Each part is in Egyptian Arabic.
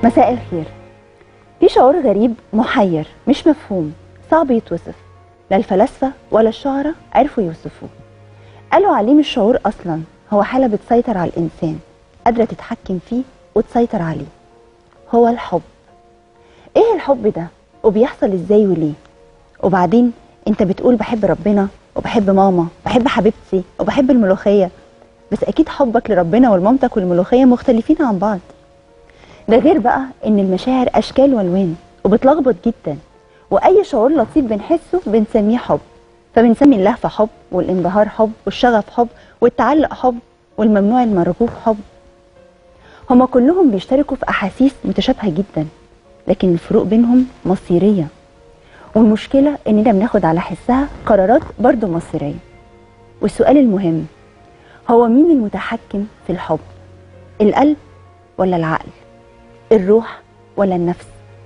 مساء الخير في شعور غريب محير مش مفهوم صعب يتوصف لا الفلاسفة ولا الشعراء عرفوا يوصفوه قالوا عليه مش شعور أصلا هو حالة بتسيطر على الإنسان قادرة تتحكم فيه وتسيطر عليه هو الحب ايه الحب ده وبيحصل ازاي وليه وبعدين انت بتقول بحب ربنا وبحب ماما بحب حبيبتي وبحب الملوخية بس اكيد حبك لربنا ولمامتك والملوخية مختلفين عن بعض ده غير بقى ان المشاعر اشكال والوان وبتلخبط جدا واي شعور لطيف بنحسه بنسميه حب فبنسمي اللهفة حب والانبهار حب والشغف حب والتعلق حب والممنوع المرغوب حب هما كلهم بيشتركوا في احاسيس متشابهة جدا لكن الفروق بينهم مصيرية والمشكلة اننا بناخد على حسها قرارات برضو مصيرية والسؤال المهم هو مين المتحكم في الحب القلب ولا العقل الروح ولا النفس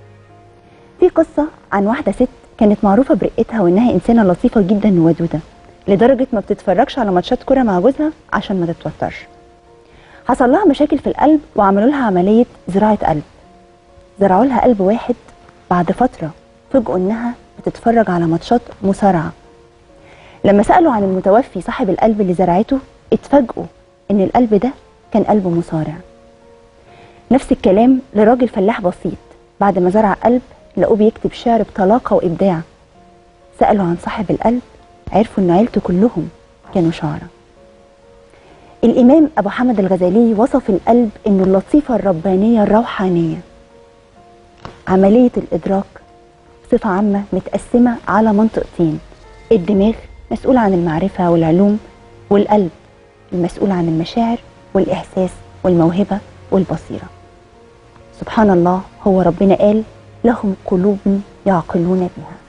في قصة عن واحدة ست كانت معروفة برقتها وإنها إنسانة لطيفة جدا وودودة لدرجة ما بتتفرجش على ماتشات كرة مع جوزها عشان ما تتوترش حصل لها مشاكل في القلب وعملوا لها عملية زراعة قلب زرعوا لها قلب واحد بعد فترة فوجئوا إنها بتتفرج على ماتشات مصارعة لما سألوا عن المتوفي صاحب القلب اللي زرعته اتفاجئوا إن القلب ده كان قلب مصارع نفس الكلام لراجل فلاح بسيط بعد ما زرع قلب لقوه بيكتب شعر بطلاقة وإبداع سألوا عن صاحب القلب عرفوا إن عيلته كلهم كانوا شعراء الإمام أبو حمد الغزالي وصف القلب إنه اللطيفة الربانية الروحانية عملية الإدراك بصفة عامة متقسمة على منطقتين الدماغ مسؤول عن المعرفة والعلوم والقلب المسؤول عن المشاعر والإحساس والموهبة والبصيرة سبحان الله هو ربنا قال لهم قلوب يعقلون بها